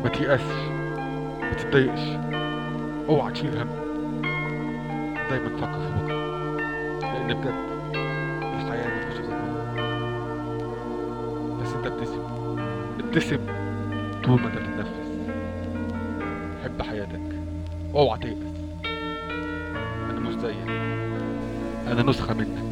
ما تيأسش ما تتضايقش اوعى تشيل هم دايما فكر في بكره لان بجد الحياه ما فيش غير بس انت ابتسم ابتسم طول ما انت بتتنفس حب حياتك اوعى تيأس انا مش زيك انا نسخه منك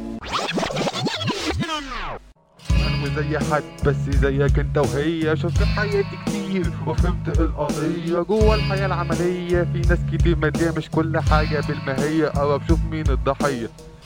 انا مش زي حد بس زيك انت وهي شفت في حياتي كتير وفهمت القضية جوه الحياة العملية في ناس كتير مادية مش كل حاجة بالماهية قرب شوف مين الضحية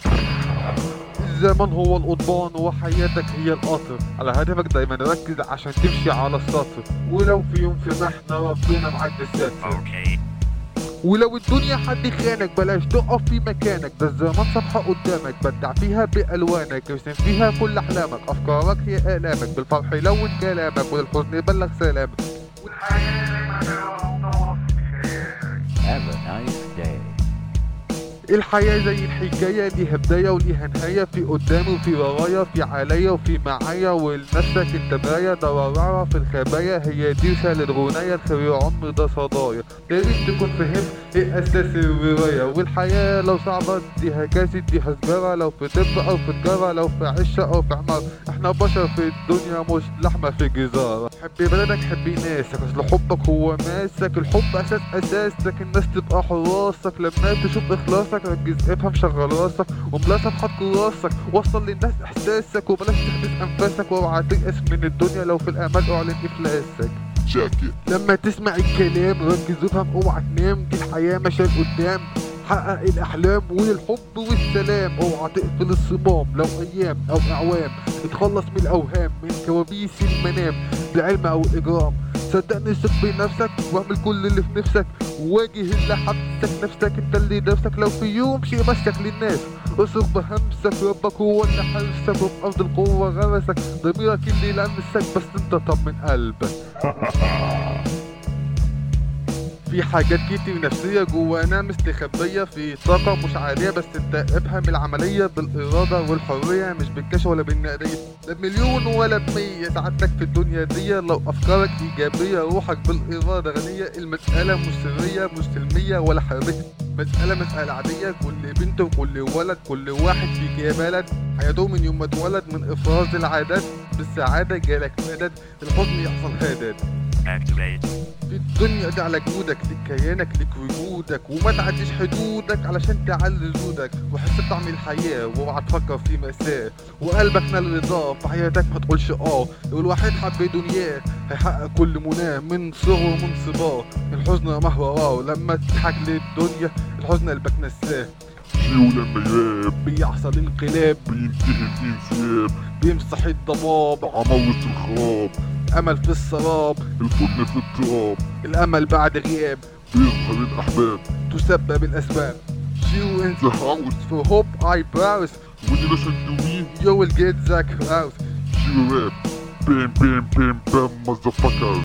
الزمن هو القضبان وحياتك هي القطر على هدفك دايما ركز عشان تمشي على السطر ولو في يوم في محنة ربنا معاك بالستر Okay. ولو الدنيا حد خانك بلاش تقف في مكانك ده الزمان صفحة قدامك بدع فيها بألوانك ارسم فيها كل أحلامك أفكارك هي آلامك بالفرح لون كلامك وللحزن بلغ سلامك Have a nice day. الحياة زي الحكاية ليها بداية وليها نهاية في قدامي وفي ورايا في عليا وفي معايا ولنفسك انت مراية دورها في الخبايا هي دي رسالة الغناية الخير يا عمر ده صدايا يا ريت تكون فهمت ايه اساس الرواية والحياة لو صعبة دي هكاسة دي هسجرة لو في طب او في تجارة لو في عشة او في عمارة احنا بشر في الدنيا مش لحمة في جزارة حب بلدك حب ناسك اصل حبك هو ماسك الحب اساس اساسك الناس تبقى حراسك لما تشوف اخلاصك ركز افهم شغل راسك واملا صفحة كراسك وصل للناس احساسك وبلاش تحبس انفاسك واوعى تيأس من الدنيا لو في الامل اعلن افلاسك جاكيت لما تسمع الكلام ركز وافهم اوعى تنام دي الحياة ماشية لقدام حقق الأحلام وللحب والسلام اوعى تقفل الصمام لو أيام أو أعوام اتخلص من الأوهام من كوابيس المنام بالعلم أو الإجرام صدقني ثق بنفسك واعمل كل اللي في نفسك واجه اللي حبسك نفسك انت اللي نفسك لو في يوم شيء مسك للناس اصرخ بهمسك ربك هو اللي حرسك وبأرض القوة غرسك ضميرك اللي لمسك بس انت طمن قلبك في حاجات كتير نفسية جوانا مستخبية في طاقة مش عادية بس انت افهم العملية بالإرادة والحرية مش بالكشف ولا بالنقدية لا بمليون ولا بمية سعادتك في الدنيا دي لو أفكارك إيجابية روحك بالإرادة غنية المسألة مش سرية مش سلمية ولا حربية مسألة مسألة عادية كل بنت وكل ولد كل واحد فيك يا بلد حياته من يوم ما اتولد من إفراز العادات بالسعادة جالك مدد الحزن يحصل هدد Activate. في الدنيا دي على جهودك ليك كيانك ليك وجودك وما تعديش حدودك علشان تعلي جودك وحس بطعم الحياة واوعى تفكر في مأساة وقلبك نال رضاه في حياتك ما تقولش اه لو الواحد حب دنياه هيحقق كل مناه من صغره ومن صباه الحزن ما وراه لما تضحك للدنيا الحزن قلبك نساه شيو لما ياب بيحصل انقلاب بينتهي بانسياب بيمسح الضباب عمارة الخراب امل في السراب الفتنة في التراب الامل بعد غياب بيظهر الأحباب تسبب الاسباب Chew in The house for hope I browse when you listen to me You will get that house She rap Bam bam bam bam motherfucker